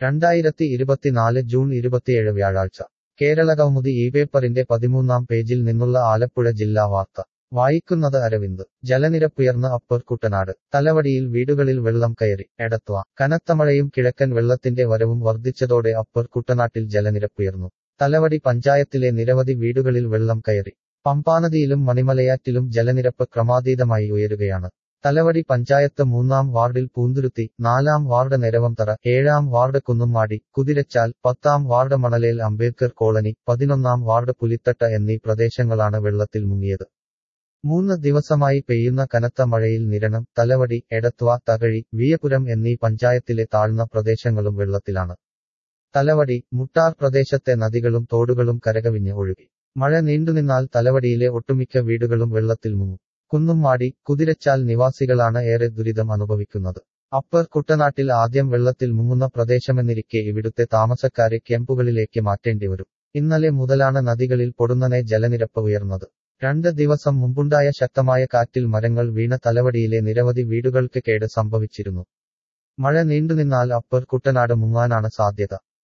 രണ്ടായിരത്തി ഇരുപത്തിനാല് ജൂൺ ഇരുപത്തിയേഴ് വ്യാഴാഴ്ച കേരളകൗമുദി ഈ പേപ്പറിന്റെ പതിമൂന്നാം പേജിൽ നിന്നുള്ള ആലപ്പുഴ ജില്ലാ വാർത്ത വായിക്കുന്നത് അരവിന്ദ് ജലനിരപ്പുയർന്ന് അപ്പർ കുട്ടനാട് തലവടിയിൽ വീടുകളിൽ വെള്ളം കയറി എടത്വ കനത്ത മഴയും കിഴക്കൻ വെള്ളത്തിന്റെ വരവും വർദ്ധിച്ചതോടെ അപ്പർ കുട്ടനാട്ടിൽ ജലനിരപ്പുയർന്നു തലവടി പഞ്ചായത്തിലെ നിരവധി വീടുകളിൽ വെള്ളം കയറി പമ്പാനദിയിലും മണിമലയാറ്റിലും ജലനിരപ്പ് ക്രമാതീതമായി ഉയരുകയാണ് തലവടി പഞ്ചായത്ത് മൂന്നാം വാർഡിൽ പൂന്തുരുത്തി നാലാം വാർഡ് നിരവംതറ ഏഴാം വാർഡ് കുന്നുമ്മാടി കുതിരച്ചാൽ പത്താം വാർഡ് മണലേൽ അംബേദ്കർ കോളനി പതിനൊന്നാം വാർഡ് പുലിത്തട്ട എന്നീ പ്രദേശങ്ങളാണ് വെള്ളത്തിൽ മുങ്ങിയത് മൂന്ന് ദിവസമായി പെയ്യുന്ന കനത്ത മഴയിൽ നിരണം തലവടി എടത്വ തകഴി വിയപുരം എന്നീ പഞ്ചായത്തിലെ താഴ്ന്ന പ്രദേശങ്ങളും വെള്ളത്തിലാണ് തലവടി മുട്ടാർ പ്രദേശത്തെ നദികളും തോടുകളും കരകവിഞ്ഞ് ഒഴുകി മഴ നീണ്ടുനിന്നാൽ തലവടിയിലെ ഒട്ടുമിക്ക വീടുകളും വെള്ളത്തിൽ മുങ്ങും കുന്നുമ്മാടി കുതിരച്ചാൽ നിവാസികളാണ് ഏറെ ദുരിതം അനുഭവിക്കുന്നത് അപ്പർ കുട്ടനാട്ടിൽ ആദ്യം വെള്ളത്തിൽ മുങ്ങുന്ന പ്രദേശമെന്നിരിക്കെ ഇവിടുത്തെ താമസക്കാരെ ക്യാമ്പുകളിലേക്ക് മാറ്റേണ്ടി വരും ഇന്നലെ മുതലാണ് നദികളിൽ പൊടുന്നനെ ജലനിരപ്പ് ഉയർന്നത് രണ്ട് ദിവസം മുമ്പുണ്ടായ ശക്തമായ കാറ്റിൽ മരങ്ങൾ വീണ തലവടിയിലെ നിരവധി വീടുകൾക്ക് കേട് സംഭവിച്ചിരുന്നു മഴ നീണ്ടുനിന്നാൽ അപ്പർ കുട്ടനാട് മുങ്ങാനാണ് സാധ്യത